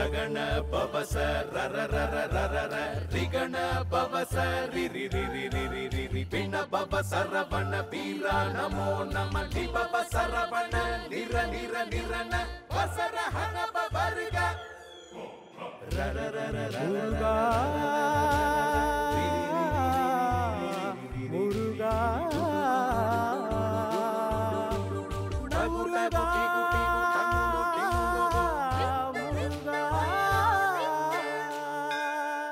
ರಗಣ ಪವಸ ರರ ರರ ರರ ರ ರಿಗಣ ಪವಸ ರಿ ರಿ ರಿ ರಿ ರಿ ರಿ ರಿ ರಿ ಪಿಣ ಪವ ಸರವಣ ಪೀರ ನಮೋ ನಮ ಲಿ ಪವ ಸರವಣ ನಿರ ನಿರ ನಿರನ ವಸರ ಹನ ಪವರ್ಗ ರರ ರರ ರರ முருகா முருகா முருகா முருகா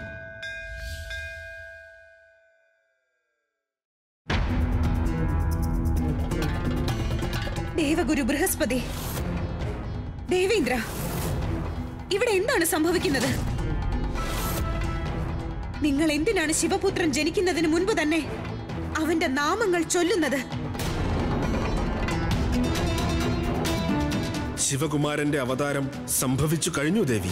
ദേവഗുരു ബൃഹസ്പതി ദേവേന്ദ്ര ഇവിടെ എന്താണ് സംഭവിക്കുന്നത് നിങ്ങൾ എന്തിനാണ് ശിവപുത്രൻ ജനിക്കുന്നതിന് മുൻപ് തന്നെ അവന്റെ നാമങ്ങൾ ചൊല്ലുന്നത് ശിവകുമാരന്റെ അവതാരം സംഭവിച്ചു കഴിഞ്ഞു ദേവി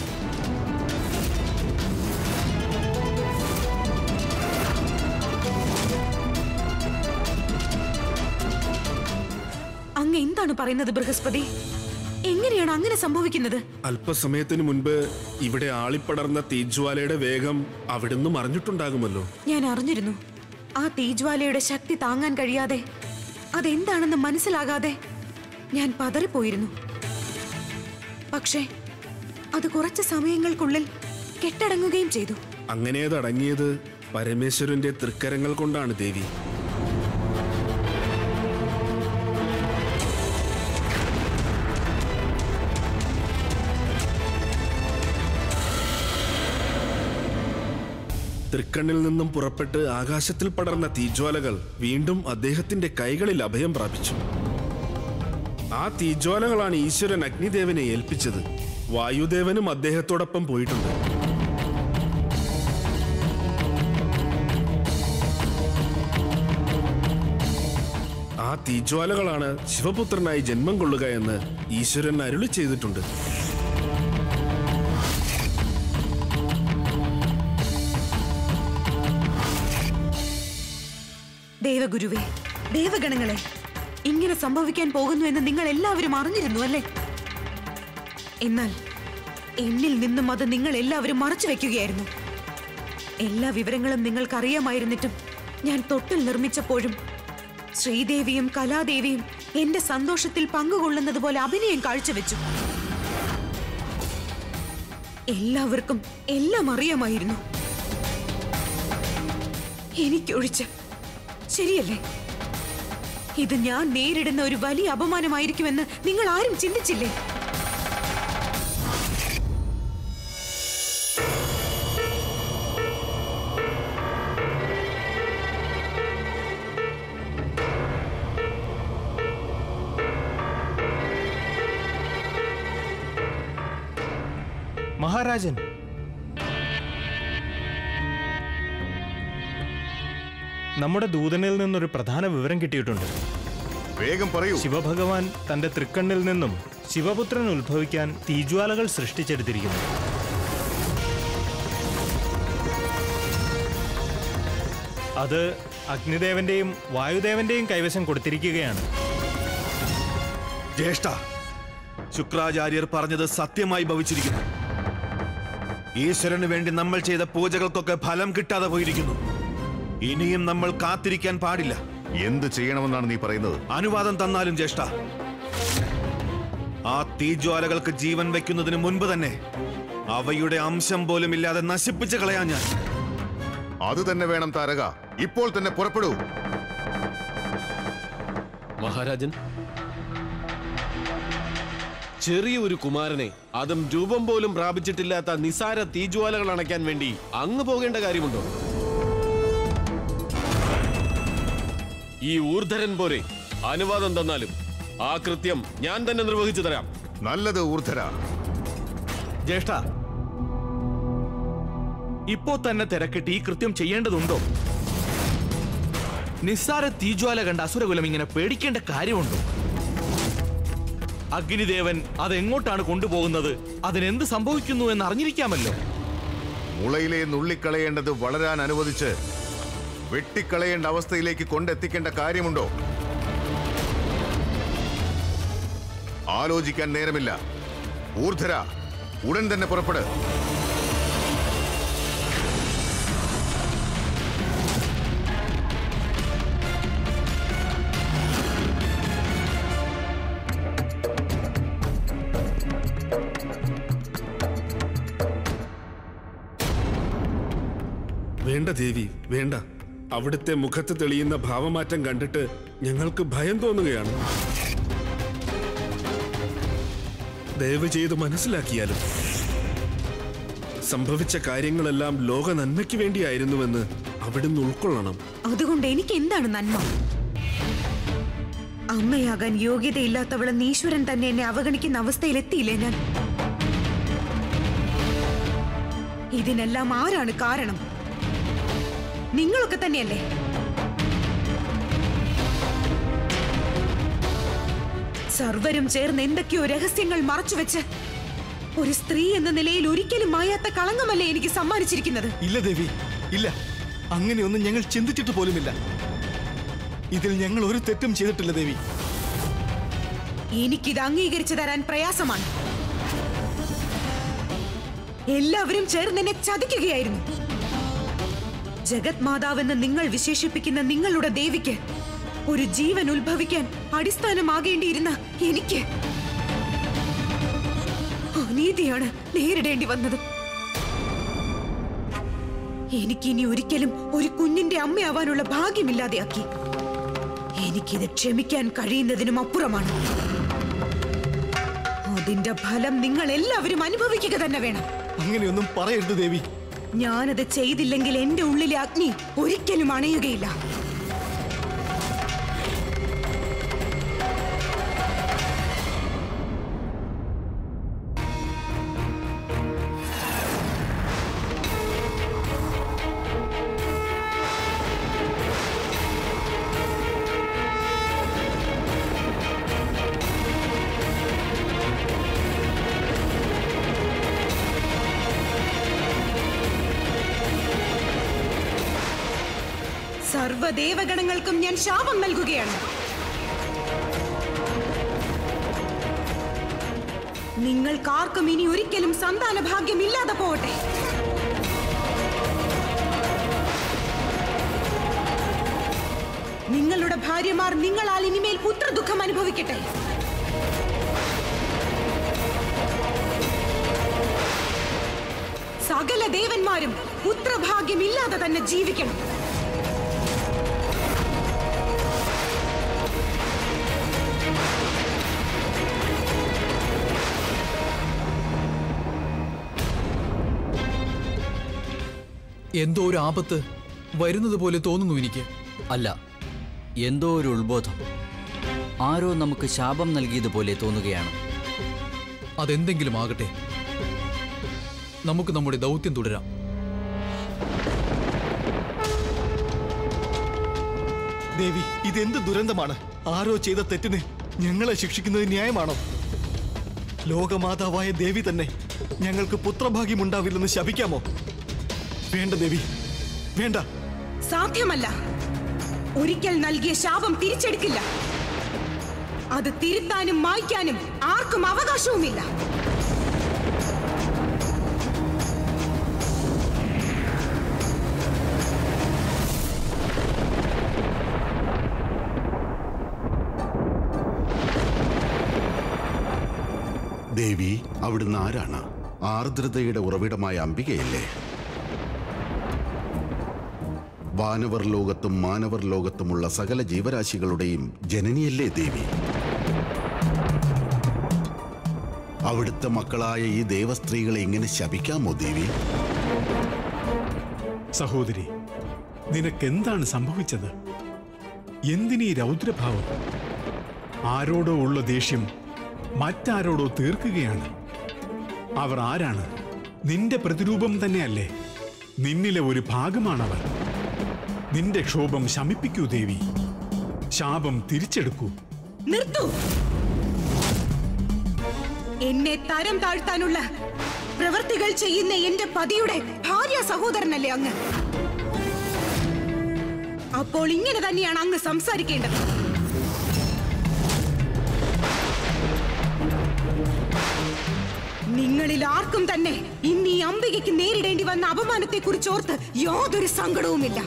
അങ്ങ് എന്താണ് പറയുന്നത് ബൃഹസ്പതി എങ്ങനെയാണ് അങ്ങനെ സംഭവിക്കുന്നത് അല്പസമയത്തിനു മുൻപ് ഇവിടെ ആളിപ്പടർന്ന തീജ്വാലയുടെ വേഗം അവിടുന്ന് അറിഞ്ഞിട്ടുണ്ടാകുമല്ലോ ഞാൻ അറിഞ്ഞിരുന്നു ആ തീജ്വാലയുടെ ശക്തി താങ്ങാൻ കഴിയാതെ അതെന്താണെന്ന് മനസ്സിലാകാതെ ഞാൻ പതറിപ്പോയിരുന്നു പക്ഷേ അത് കുറച്ച് സമയങ്ങൾക്കുള്ളിൽ കെട്ടടങ്ങുകയും ചെയ്തു അങ്ങനെ തടങ്ങിയത് പരമേശ്വരന്റെ തൃക്കരങ്ങൾ കൊണ്ടാണ് ദേവി തൃക്കണ്ണിൽ നിന്നും പുറപ്പെട്ട് ആകാശത്തിൽ പടർന്ന തീജ്വാലകൾ വീണ്ടും അദ്ദേഹത്തിന്റെ കൈകളിൽ അഭയം പ്രാപിച്ചു ആ തീജ്വാലകളാണ് ഈശ്വരൻ അഗ്നിദേവനെ ഏൽപ്പിച്ചത് വായുദേവനും അദ്ദേഹത്തോടൊപ്പം പോയിട്ടുണ്ട് ആ തീജ്വാലകളാണ് ശിവപുത്രനായി ജന്മം കൊള്ളുക എന്ന് ഈശ്വരൻ അരുളി ചെയ്തിട്ടുണ്ട് ദേവഗുരുവേ ദേവഗണങ്ങളെ ഇങ്ങനെ സംഭവിക്കാൻ പോകുന്നു എന്ന് നിങ്ങൾ എല്ലാവരും അറിഞ്ഞിരുന്നു അല്ലേ എന്നാൽ എന്നിൽ നിന്നും അത് നിങ്ങൾ എല്ലാവരും മറച്ചു വെക്കുകയായിരുന്നു എല്ലാ വിവരങ്ങളും നിങ്ങൾക്കറിയാമായിരുന്നിട്ടും ഞാൻ തൊട്ടിൽ നിർമ്മിച്ചപ്പോഴും ശ്രീദേവിയും കലാദേവിയും എന്റെ സന്തോഷത്തിൽ പങ്കുകൊള്ളുന്നത് പോലെ അഭിനയം കാഴ്ചവെച്ചു എല്ലാവർക്കും എല്ലാം അറിയാമായിരുന്നു എനിക്കൊഴിച്ച് ശരിയല്ലേ ഇത് ഞാൻ നേരിടുന്ന ഒരു വലിയ അപമാനമായിരിക്കുമെന്ന് നിങ്ങൾ ആരും ചിന്തിച്ചില്ലേ മഹാരാജൻ നമ്മുടെ ദൂതനിൽ നിന്നൊരു പ്രധാന വിവരം കിട്ടിയിട്ടുണ്ട് വേഗം പറയൂ ശിവഭഗവാൻ തന്റെ തൃക്കണ്ണിൽ നിന്നും ശിവപുത്രൻ ഉത്ഭവിക്കാൻ തീജ്വാലകൾ സൃഷ്ടിച്ചെടുത്തിരിക്കുന്നു അത് അഗ്നിദേവന്റെയും വായുദേവന്റെയും കൈവശം കൊടുത്തിരിക്കുകയാണ് ജ്യേഷ്ഠ ശുക്രാചാര്യർ പറഞ്ഞത് സത്യമായി ഭവിച്ചിരിക്കുന്നു ഈശ്വരന് വേണ്ടി നമ്മൾ ചെയ്ത പൂജകൾക്കൊക്കെ ഫലം കിട്ടാതെ പോയിരിക്കുന്നു ഇനിയും നമ്മൾ കാത്തിരിക്കാൻ പാടില്ല എന്ത് ചെയ്യണമെന്നാണ് നീ പറയുന്നത് അനുവാദം തന്നാലും ജ്യേഷ്ഠ ആ തീജ്വാലകൾക്ക് ജീവൻ വെക്കുന്നതിന് മുൻപ് തന്നെ അവയുടെ അംശം പോലും ഇല്ലാതെ നശിപ്പിച്ച് കളയാൻ ഞാൻ അത് തന്നെ വേണം താരക ഇപ്പോൾ തന്നെ പുറപ്പെടൂ മഹാരാജൻ ചെറിയ ഒരു കുമാരനെ അതും രൂപം പോലും പ്രാപിച്ചിട്ടില്ലാത്ത നിസാര തീജ്വാലകൾ അണയ്ക്കാൻ വേണ്ടി അങ്ങ് പോകേണ്ട കാര്യമുണ്ടോ ഈ ഊർധരൻ പോരെ അനുവാദം തന്നാലും ആ കൃത്യം ഞാൻ തന്നെ നിർവഹിച്ചു തരാം നല്ലത് ഊർധര ജ്യേഷ്ഠ ഇപ്പോ തന്നെ തിരക്കിട്ട് ഈ കൃത്യം ചെയ്യേണ്ടതുണ്ടോ നിസ്സാര തീജ്വാല കണ്ട അസുരകുലം ഇങ്ങനെ പേടിക്കേണ്ട കാര്യമുണ്ടോ അഗ്നിദേവൻ അതെങ്ങോട്ടാണ് കൊണ്ടുപോകുന്നത് അതിനെന്ത് സംഭവിക്കുന്നു എന്ന് അറിഞ്ഞിരിക്കാമല്ലോ മുളയിലെ നുള്ളിക്കളയേണ്ടത് വളരാൻ അനുവദിച്ച് വെട്ടിക്കളയേണ്ട അവസ്ഥയിലേക്ക് കൊണ്ടെത്തിക്കേണ്ട കാര്യമുണ്ടോ ആലോചിക്കാൻ നേരമില്ല ഊർധര ഉടൻ തന്നെ പുറപ്പെട് വേണ്ട ദേവി വേണ്ട അവിടുത്തെ മുഖത്ത് തെളിയുന്ന ഭാവമാറ്റം കണ്ടിട്ട് ഞങ്ങൾക്ക് ഭയം തോന്നുകയാണ് ദയവ് ചെയ്ത് മനസ്സിലാക്കിയാലും സംഭവിച്ച കാര്യങ്ങളെല്ലാം ലോക നന്മയ്ക്ക് വേണ്ടിയായിരുന്നുവെന്ന് അവിടുന്ന് ഉൾക്കൊള്ളണം അതുകൊണ്ട് എനിക്ക് എന്താണ് നന്മ അമ്മയാകാൻ യോഗ്യതയില്ലാത്തവളെന്ന് ഈശ്വരൻ തന്നെ എന്നെ അവഗണിക്കുന്ന അവസ്ഥയിലെത്തിയില്ലേ ഞാൻ ഇതിനെല്ലാം ആരാണ് കാരണം നിങ്ങളൊക്കെ തന്നെയല്ലേ സർവരും ചേർന്ന് എന്തൊക്കെയോ രഹസ്യങ്ങൾ മറച്ചുവെച്ച് ഒരു സ്ത്രീ എന്ന നിലയിൽ ഒരിക്കലും മായാത്ത കളങ്കമല്ലേ എനിക്ക് സമ്മാനിച്ചിരിക്കുന്നത് ഇല്ല ദേവി ഇല്ല അങ്ങനെയൊന്നും ഞങ്ങൾ ചിന്തിച്ചിട്ട് പോലുമില്ല ഇതിൽ ഞങ്ങൾ ഒരു തെറ്റും ചെയ്തിട്ടില്ല ദേവി എനിക്കിത് അംഗീകരിച്ചു തരാൻ പ്രയാസമാണ് എല്ലാവരും ചേർന്ന് എന്നെ ചതിക്കുകയായിരുന്നു ജഗത് മാതാവെന്ന് നിങ്ങൾ വിശേഷിപ്പിക്കുന്ന നിങ്ങളുടെ ദേവിക്ക് ഒരു ജീവൻ ഉത്ഭവിക്കാൻ അടിസ്ഥാനമാകേണ്ടിയിരുന്ന എനിക്ക് അനീതിയാണ് നേരിടേണ്ടി വന്നത് എനിക്കിനി ഒരിക്കലും ഒരു കുഞ്ഞിന്റെ അമ്മയാവാനുള്ള ഭാഗ്യമില്ലാതെയാക്കി എനിക്കിത് ക്ഷമിക്കാൻ കഴിയുന്നതിനും അപ്പുറമാണ് അതിന്റെ ഫലം നിങ്ങൾ എല്ലാവരും അനുഭവിക്കുക തന്നെ വേണം അങ്ങനെയൊന്നും പറയരുത് ദേവി ഞാനത് ചെയ്തില്ലെങ്കിൽ എന്റെ ഉള്ളിലെ അഗ്നി ഒരിക്കലും അണയുകയില്ല സർവദേവഗണങ്ങൾക്കും ഞാൻ ശാപം നൽകുകയാണ് നിങ്ങൾക്കാർക്കും ഇനി ഒരിക്കലും സന്താന ഭാഗ്യം ഇല്ലാതെ പോകട്ടെ നിങ്ങളുടെ ഭാര്യമാർ നിങ്ങളാൽ ഇനിമേൽ പുത്രദുഃഖം അനുഭവിക്കട്ടെ സകല ദേവന്മാരും പുത്രഭാഗ്യമില്ലാതെ തന്നെ ജീവിക്കണം എന്തോ ഒരു ആപത്ത് വരുന്നത് പോലെ തോന്നുന്നു എനിക്ക് അല്ല എന്തോ ഒരു ഉത്ബോധം ആരോ നമുക്ക് ശാപം നൽകിയതുപോലെ തോന്നുകയാണ് അതെന്തെങ്കിലും ആകട്ടെ നമുക്ക് നമ്മുടെ ദൗത്യം തുടരാം ദേവി ഇതെന്ത് ദുരന്തമാണ് ആരോ ചെയ്ത തെറ്റിന് ഞങ്ങളെ ശിക്ഷിക്കുന്നത് ന്യായമാണോ ലോകമാതാവായ ദേവി തന്നെ ഞങ്ങൾക്ക് പുത്രഭാഗ്യമുണ്ടാവില്ലെന്ന് ശപിക്കാമോ വേണ്ട ദേവി വേണ്ട സാധ്യമല്ല ഒരിക്കൽ നൽകിയ ശാപം തിരിച്ചെടുക്കില്ല അത് തിരുത്താനും മായ്ക്കാനും ആർക്കും അവകാശവുമില്ല ദേവി അവിടുന്ന് ആരാണ് ആർദ്രതയുടെ ഉറവിടമായ അംബികയല്ലേ വാനവർ ലോകത്തും മാനവർ ലോകത്തുമുള്ള സകല ജീവരാശികളുടെയും ജനനിയല്ലേ ദേവി അവിടുത്തെ മക്കളായ ഈ ദേവസ്ത്രീകളെ ഇങ്ങനെ ശപിക്കാമോ ദേവി സഹോദരി നിനക്കെന്താണ് സംഭവിച്ചത് എന്തിനീ രൗദ്രഭാവം ആരോടോ ഉള്ള ദേഷ്യം മറ്റാരോടോ തീർക്കുകയാണ് അവർ ആരാണ് നിന്റെ പ്രതിരൂപം തന്നെയല്ലേ നിന്നിലെ ഒരു ഭാഗമാണവർ നിന്റെ ക്ഷോഭം ശമിപ്പിക്കൂ ദേവി ശാപം തിരിച്ചെടുക്കൂ നിർത്തൂ എന്നെ തരം താഴ്ത്താനുള്ള പ്രവൃത്തികൾ ചെയ്യുന്ന എന്റെ പതിയുടെ ഭാര്യ സഹോദരനല്ലേ അങ്ങ് അപ്പോൾ ഇങ്ങനെ തന്നെയാണ് അങ്ങ് സംസാരിക്കേണ്ടത് നിങ്ങളിൽ ആർക്കും തന്നെ ഇന്ന് ഈ അംബികയ്ക്ക് നേരിടേണ്ടി വന്ന അപമാനത്തെ കുറിച്ച് ഓർത്ത് യാതൊരു സങ്കടവുമില്ല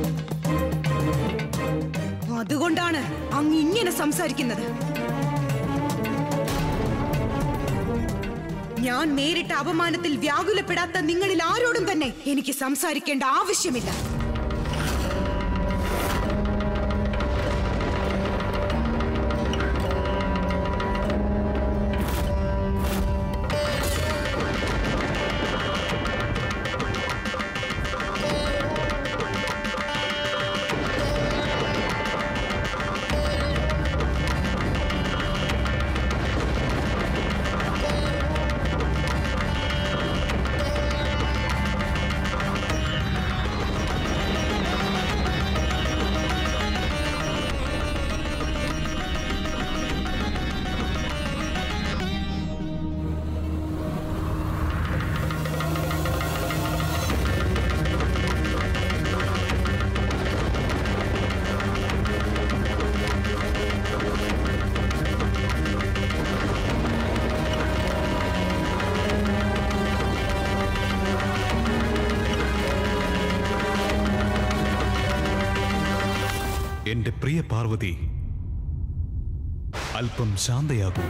അതുകൊണ്ടാണ് അങ്ങ് ഇങ്ങനെ സംസാരിക്കുന്നത് ഞാൻ നേരിട്ട അപമാനത്തിൽ വ്യാകുലപ്പെടാത്ത നിങ്ങളിൽ ആരോടും തന്നെ എനിക്ക് സംസാരിക്കേണ്ട ആവശ്യമില്ല എന്റെ പ്രിയ പാർവതി അല്പം ശാന്തയാകൂ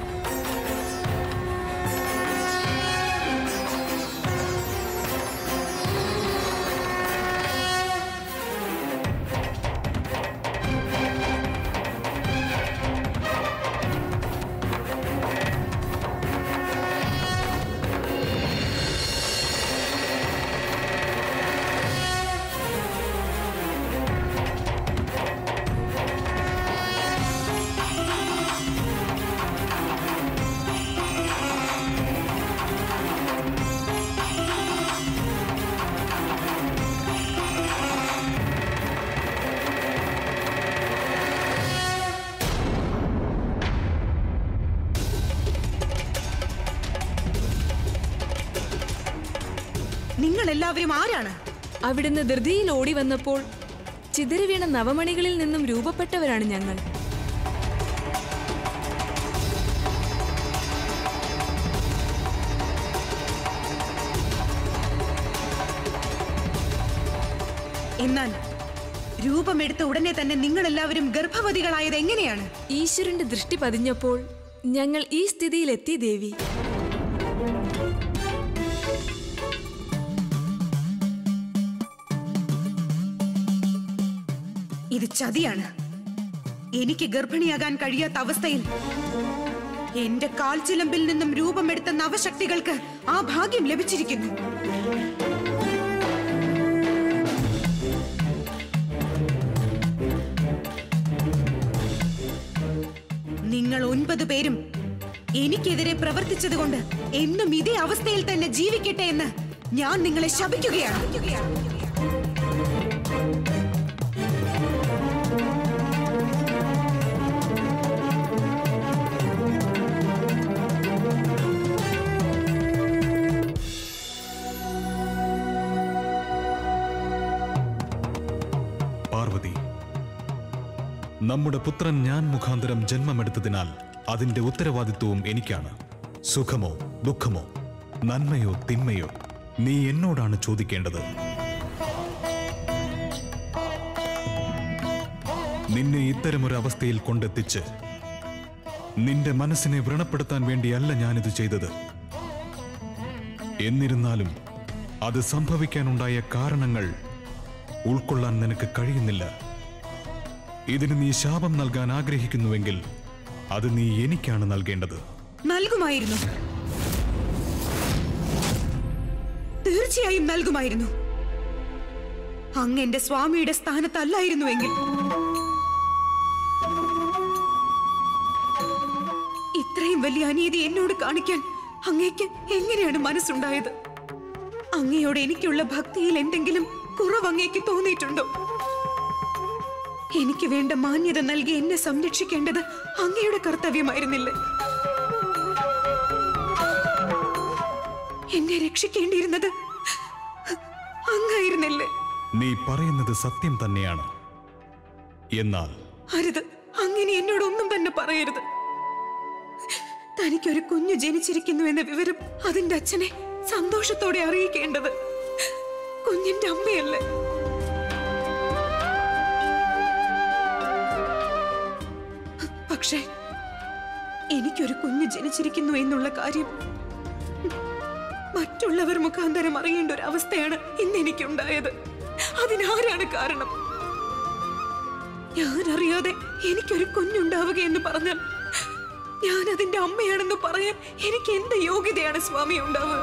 നിങ്ങൾ എല്ലാവരും ആരാണ് അവിടുന്ന് ധൃതിയിൽ ഓടി വന്നപ്പോൾ ചിതറി വീണ നവമണികളിൽ നിന്നും രൂപപ്പെട്ടവരാണ് ഞങ്ങൾ എന്നാൽ രൂപമെടുത്ത ഉടനെ തന്നെ നിങ്ങൾ എല്ലാവരും ഗർഭവതികളായത് എങ്ങനെയാണ് ഈശ്വരന്റെ ദൃഷ്ടി പതിഞ്ഞപ്പോൾ ഞങ്ങൾ ഈ സ്ഥിതിയിലെത്തി ദേവി ഇത് ചതിയാണ് എനിക്ക് ഗർഭിണിയാകാൻ കഴിയാത്ത അവസ്ഥയിൽ എന്റെ കാൽച്ചിലമ്പിൽ നിന്നും രൂപമെടുത്ത നവശക്തികൾക്ക് ആ ഭാഗ്യം ലഭിച്ചിരിക്കുന്നു നിങ്ങൾ ഒൻപത് പേരും എനിക്കെതിരെ പ്രവർത്തിച്ചതുകൊണ്ട് എന്നും ഇതേ അവസ്ഥയിൽ തന്നെ ജീവിക്കട്ടെ എന്ന് ഞാൻ നിങ്ങളെ ശപിക്കുകയാണ് പാർവതി നമ്മുടെ പുത്രൻ ഞാൻ മുഖാന്തരം ജന്മമെടുത്തതിനാൽ അതിന്റെ ഉത്തരവാദിത്വവും എനിക്കാണ് സുഖമോ ദുഃഖമോ നന്മയോ തിന്മയോ നീ എന്നോടാണ് ചോദിക്കേണ്ടത് നിന്നെ ഇത്തരമൊരു അവസ്ഥയിൽ കൊണ്ടെത്തിച്ച് നിന്റെ മനസ്സിനെ വ്രണപ്പെടുത്താൻ വേണ്ടിയല്ല ഞാനിത് ചെയ്തത് എന്നിരുന്നാലും അത് സംഭവിക്കാനുണ്ടായ കാരണങ്ങൾ ഉൾക്കൊള്ളാൻ നിനക്ക് കഴിയുന്നില്ല ഇതിന് നീ ശാപം നൽകാൻ ആഗ്രഹിക്കുന്നുവെങ്കിൽ അത് നീ എനിക്കാണ് നൽകേണ്ടത് നൽകുമായിരുന്നു തീർച്ചയായും നൽകുമായിരുന്നു അങ്ങ് എന്റെ സ്വാമിയുടെ സ്ഥാനത്തല്ലായിരുന്നുവെങ്കിൽ ഇത്രയും വലിയ അനീതി എന്നോട് കാണിക്കാൻ അങ്ങേക്ക് എങ്ങനെയാണ് മനസ്സുണ്ടായത് അങ്ങയോട് എനിക്കുള്ള ഭക്തിയിൽ എന്തെങ്കിലും കുറവ് അങ്ങേക്ക് തോന്നിയിട്ടുണ്ടോ എനിക്ക് വേണ്ട മാന്യത നൽകി എന്നെ സംരക്ഷിക്കേണ്ടത് അങ്ങയുടെ കർത്തവ്യമായിരുന്നില്ലേ എന്നെ രക്ഷിക്കേണ്ടിയിരുന്നത് അങ്ങായിരുന്നില്ലേ നീ പറയുന്നത് സത്യം തന്നെയാണ് എന്നാൽ അരുത് അങ്ങനെ എന്നോട് ഒന്നും തന്നെ പറയരുത് തനിക്കൊരു കുഞ്ഞു ജനിച്ചിരിക്കുന്നു എന്ന വിവരം അതിന്റെ അച്ഛനെ സന്തോഷത്തോടെ അറിയിക്കേണ്ടത് കുഞ്ഞിന്റെ അമ്മയല്ലേ പക്ഷേ എനിക്കൊരു കുഞ്ഞ് ജനിച്ചിരിക്കുന്നു എന്നുള്ള കാര്യം മറ്റുള്ളവർ മുഖാന്തരം അറിയേണ്ട ഒരു അവസ്ഥയാണ് ഇന്ന് എനിക്കുണ്ടായത് അതിനാരാണ് കാരണം ഞാൻ അറിയാതെ എനിക്കൊരു കുഞ്ഞുണ്ടാവുക എന്ന് പറഞ്ഞാൽ ഞാൻ അതിന്റെ അമ്മയാണെന്ന് പറയാൻ എനിക്ക് എന്ത് യോഗ്യതയാണ് സ്വാമി ഉണ്ടാവുക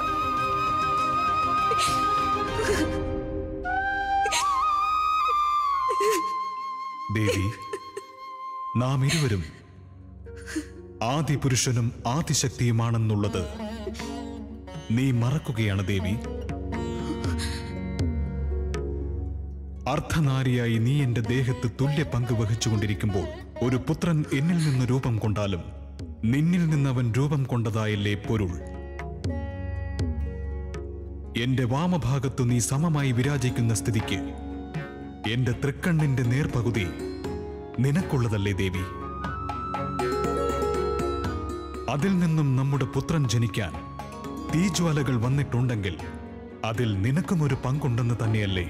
ദേവി നാം ഇരുവരും ആദിപുരുഷനും ആദിശക്തിയുമാണെന്നുള്ളത് നീ മറക്കുകയാണ് ദേവി അർദ്ധനാരിയായി നീ എന്റെ ദേഹത്ത് തുല്യ പങ്ക് വഹിച്ചുകൊണ്ടിരിക്കുമ്പോൾ ഒരു പുത്രൻ എന്നിൽ നിന്ന് രൂപം കൊണ്ടാലും നിന്നിൽ നിന്നവൻ രൂപം കൊണ്ടതായല്ലേ പൊരുൾ എന്റെ വാമഭാഗത്തു നീ സമമായി വിരാജിക്കുന്ന സ്ഥിതിക്ക് എന്റെ തൃക്കണ്ണിന്റെ നേർപകുതി നിനക്കുള്ളതല്ലേ ദേവി അതിൽ നിന്നും നമ്മുടെ പുത്രൻ ജനിക്കാൻ തീജ്വാലകൾ വന്നിട്ടുണ്ടെങ്കിൽ അതിൽ നിനക്കും ഒരു പങ്കുണ്ടെന്ന് തന്നെയല്ലേ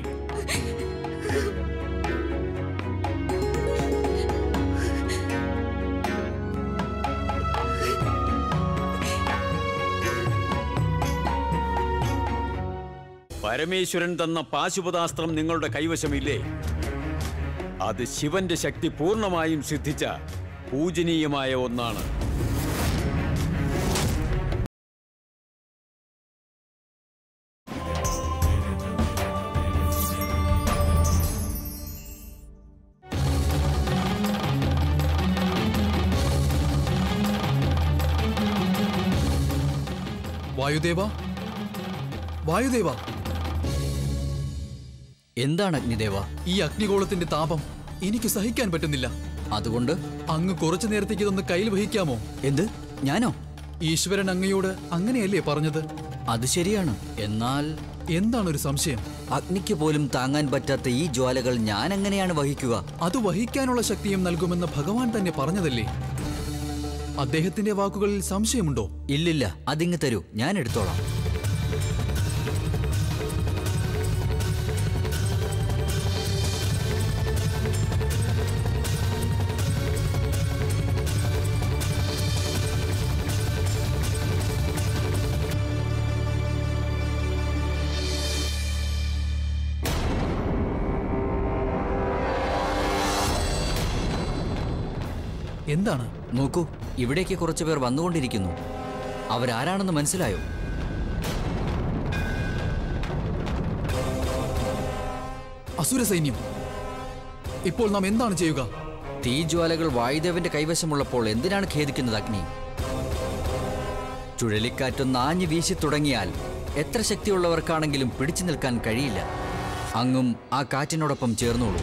പരമേശ്വരൻ തന്ന പാശുപതാസ്ത്രം നിങ്ങളുടെ കൈവശമില്ലേ അത് ശിവന്റെ ശക്തി പൂർണ്ണമായും സിദ്ധിച്ച പൂജനീയമായ ഒന്നാണ് വായുദേവ വായുദേവ എന്താണ് അഗ്നിദേവ ഈ അഗ്നിഗോളത്തിന്റെ താപം എനിക്ക് സഹിക്കാൻ പറ്റുന്നില്ല അതുകൊണ്ട് അങ്ങ് കുറച്ചു നേരത്തേക്ക് ഇതൊന്ന് കയ്യിൽ വഹിക്കാമോ എന്ത് ഞാനോ ഈശ്വരൻ അങ്ങയോട് അങ്ങനെയല്ലേ പറഞ്ഞത് അത് ശരിയാണ് എന്നാൽ എന്താണ് ഒരു സംശയം അഗ്നിക്ക് പോലും താങ്ങാൻ പറ്റാത്ത ഈ ജ്വാലകൾ ഞാൻ എങ്ങനെയാണ് വഹിക്കുക അത് വഹിക്കാനുള്ള ശക്തിയും നൽകുമെന്ന് ഭഗവാൻ തന്നെ പറഞ്ഞതല്ലേ അദ്ദേഹത്തിന്റെ വാക്കുകളിൽ സംശയമുണ്ടോ ഇല്ലില്ല അതിങ്ങ് തരൂ ഞാൻ എടുത്തോളാം എന്താണ് നോക്കൂ ഇവിടേക്ക് കുറച്ചു പേർ വന്നുകൊണ്ടിരിക്കുന്നു അവരാരാണെന്ന് മനസ്സിലായോ അസുര സൈന്യം ഇപ്പോൾ നാം എന്താണ് ചെയ്യുക തീജ്വാലകൾ വായുദേവന്റെ കൈവശമുള്ളപ്പോൾ എന്തിനാണ് ഖേദിക്കുന്നത് അഗ്നി ചുഴലിക്കാറ്റൊന്ന് ആഞ്ഞു വീശി തുടങ്ങിയാൽ എത്ര ശക്തിയുള്ളവർക്കാണെങ്കിലും പിടിച്ചു നിൽക്കാൻ കഴിയില്ല അങ്ങും ആ കാറ്റിനോടൊപ്പം ചേർന്നോളൂ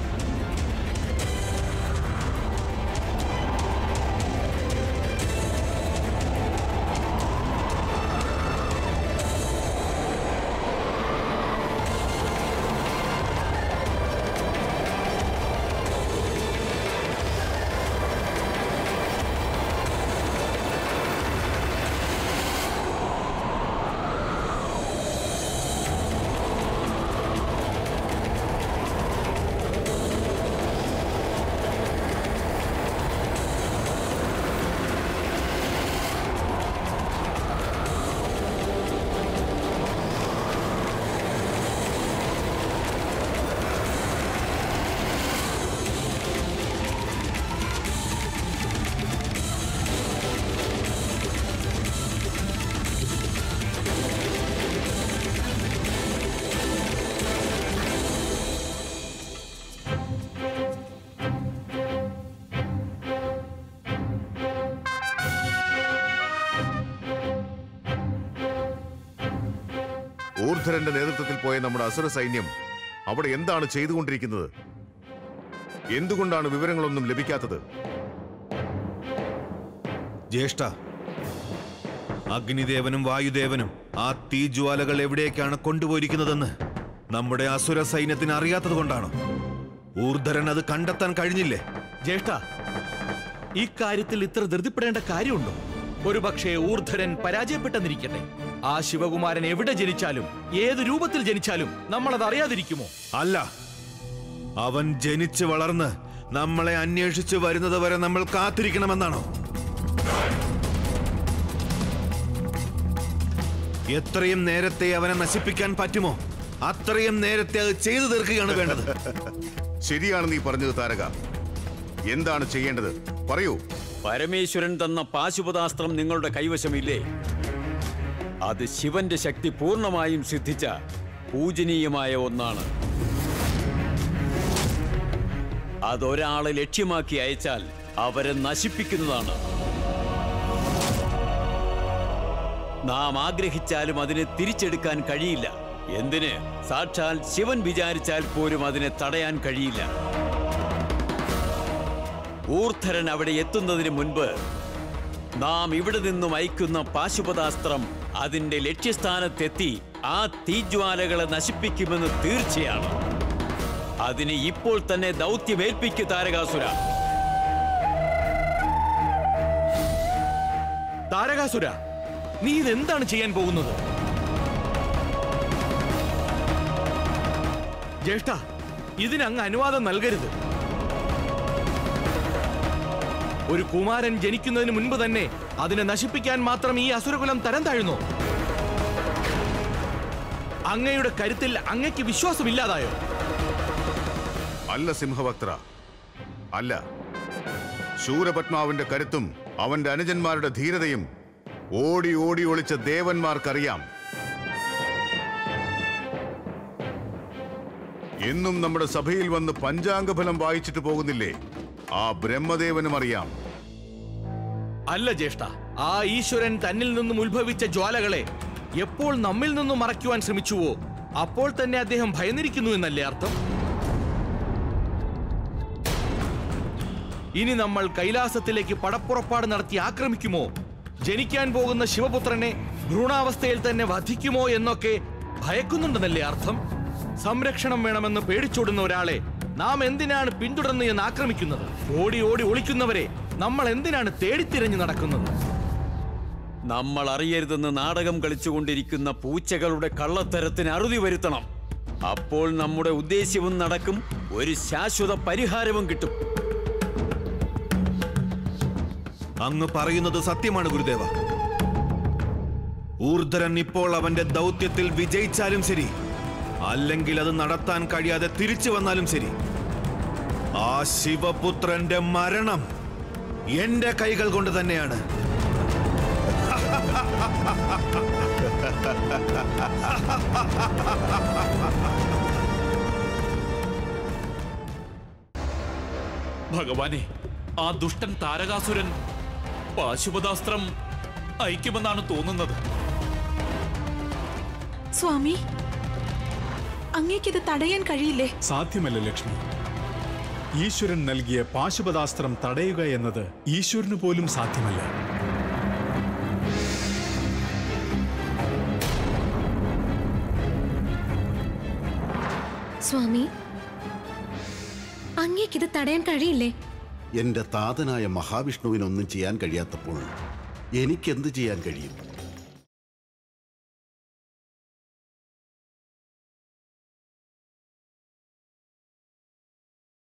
ഊർധരന്റെ നേതൃത്വത്തിൽ പോയ നമ്മുടെ അസുര സൈന്യം അവിടെ എന്താണ് ചെയ്തുകൊണ്ടിരിക്കുന്നത് എന്തുകൊണ്ടാണ് വിവരങ്ങളൊന്നും ലഭിക്കാത്തത് ജ്യേഷ്ഠ അഗ്നിദേവനും വായുദേവനും ആ തീജ്വാലകൾ എവിടേക്കാണ് കൊണ്ടുപോയിരിക്കുന്നതെന്ന് നമ്മുടെ അസുര സൈന്യത്തിന് അറിയാത്തത് കൊണ്ടാണോ ഊർധരൻ അത് കണ്ടെത്താൻ കഴിഞ്ഞില്ലേ ജ്യേഷ്ഠ ഈ കാര്യത്തിൽ ഇത്ര ധൃതിപ്പെടേണ്ട കാര്യമുണ്ടോ ഒരുപക്ഷെ ഊർധരൻ പരാജയപ്പെട്ടെന്നിരിക്കട്ടെ ആ ശിവകുമാരൻ എവിടെ ജനിച്ചാലും ഏത് രൂപത്തിൽ ജനിച്ചാലും നമ്മൾ അത് അറിയാതിരിക്കുമോ അല്ല അവൻ ജനിച്ചു വളർന്ന് നമ്മളെ അന്വേഷിച്ചു വരുന്നത് വരെ നമ്മൾ കാത്തിരിക്കണമെന്നാണോ എത്രയും നേരത്തെ അവനെ നശിപ്പിക്കാൻ പറ്റുമോ അത്രയും നേരത്തെ അത് ചെയ്തു തീർക്കുകയാണ് വേണ്ടത് ശരിയാണ് നീ പറഞ്ഞത് താരക എന്താണ് ചെയ്യേണ്ടത് പറയൂ പരമേശ്വരൻ തന്ന പാശുപതാസ്ത്രം നിങ്ങളുടെ കൈവശമില്ലേ അത് ശിവന്റെ ശക്തി പൂർണ്ണമായും സിദ്ധിച്ച പൂജനീയമായ ഒന്നാണ് അതൊരാളെ ലക്ഷ്യമാക്കി അയച്ചാൽ അവരെ നശിപ്പിക്കുന്നതാണ് നാം ആഗ്രഹിച്ചാലും അതിനെ തിരിച്ചെടുക്കാൻ കഴിയില്ല എന്തിന് സാക്ഷാൽ ശിവൻ വിചാരിച്ചാൽ പോലും അതിനെ തടയാൻ കഴിയില്ല ഊർധരൻ അവിടെ എത്തുന്നതിന് മുൻപ് നാം ഇവിടെ നിന്നും അയക്കുന്ന പാശുപതാസ്ത്രം അതിന്റെ ലക്ഷ്യസ്ഥാനത്തെത്തി ആ തീജ്വാലകളെ നശിപ്പിക്കുമെന്ന് തീർച്ചയാണ് അതിന് ഇപ്പോൾ തന്നെ ദൗത്യമേൽപ്പിക്കു താരകാസുര താരകാസുര നീ ഇതെന്താണ് ചെയ്യാൻ പോകുന്നത് ജ്യേഷ്ഠ ഇതിനങ്ങ് അനുവാദം നൽകരുത് ഒരു കുമാരൻ ജനിക്കുന്നതിന് മുൻപ് തന്നെ അതിനെ നശിപ്പിക്കാൻ മാത്രം ഈ അസുരകുലം തരം താഴുന്നു അങ്ങയുടെ കരുത്തിൽ അങ്ങയ്ക്ക് വിശ്വാസമില്ലാതായോ അല്ല സിംഹഭക്ത്ര അല്ല ശൂരപത്മാവിന്റെ കരുത്തും അവന്റെ അനുജന്മാരുടെ ധീരതയും ഓടി ഓടി ഒളിച്ച ദേവന്മാർക്കറിയാം എന്നും നമ്മുടെ സഭയിൽ വന്ന് പഞ്ചാംഗഫലം വായിച്ചിട്ട് പോകുന്നില്ലേ ആ ബ്രഹ്മദേവനും അറിയാം അല്ല ജ്യേഷ്ഠ ആ ഈശ്വരൻ തന്നിൽ നിന്നും ഉത്ഭവിച്ച ജ്വാലകളെ എപ്പോൾ നമ്മിൽ നിന്നും മറയ്ക്കുവാൻ ശ്രമിച്ചുവോ അപ്പോൾ തന്നെ അദ്ദേഹം ഭയന്നിരിക്കുന്നു എന്നല്ലേ അർത്ഥം ഇനി നമ്മൾ കൈലാസത്തിലേക്ക് പടപ്പുറപ്പാട് നടത്തി ആക്രമിക്കുമോ ജനിക്കാൻ പോകുന്ന ശിവപുത്രനെ ഭ്രൂണാവസ്ഥയിൽ തന്നെ വധിക്കുമോ എന്നൊക്കെ ഭയക്കുന്നുണ്ടെന്നല്ലേ അർത്ഥം സംരക്ഷണം വേണമെന്ന് പേടിച്ചോടുന്ന ഒരാളെ നാം എന്തിനാണ് പിന്തുടർന്ന് എന്ന് ആക്രമിക്കുന്നത് ഓടി ഓടി ഒളിക്കുന്നവരെ നമ്മൾ എന്തിനാണ് തേടിത്തിരഞ്ഞു നടക്കുന്നത് നമ്മൾ അറിയരുതെന്ന് നാടകം കളിച്ചുകൊണ്ടിരിക്കുന്ന പൂച്ചകളുടെ കള്ളത്തരത്തിന് അറുതി വരുത്തണം അപ്പോൾ നമ്മുടെ ഉദ്ദേശ്യവും നടക്കും ഒരു ശാശ്വത പരിഹാരവും കിട്ടും അങ്ങ് പറയുന്നത് സത്യമാണ് ഗുരുദേവ ഊർധരൻ ഇപ്പോൾ അവന്റെ ദൗത്യത്തിൽ വിജയിച്ചാലും ശരി അല്ലെങ്കിൽ അത് നടത്താൻ കഴിയാതെ തിരിച്ചു വന്നാലും ശരി ആ ശിവപുത്രന്റെ മരണം എന്റെ കൈകൾ കൊണ്ട് തന്നെയാണ് ഭഗവാനെ ആ ദുഷ്ടൻ താരകാസുരൻ പാശുപതാസ്ത്രം അയക്കുമെന്നാണ് തോന്നുന്നത് സ്വാമി അങ്ങേക്കിത് തടയാൻ കഴിയില്ലേ സാധ്യമല്ല ലക്ഷ്മി ഈശ്വരൻ നൽകിയ പാശുപതാസ്ത്രം തടയുക എന്നത് ഈശ്വരന് പോലും സാധ്യമല്ല സ്വാമി അങ്ങേക്കിത് തടയാൻ കഴിയില്ലേ എന്റെ താതനായ മഹാവിഷ്ണുവിനൊന്നും ചെയ്യാൻ കഴിയാത്തപ്പോൾ എനിക്കെന്ത് ചെയ്യാൻ കഴിയും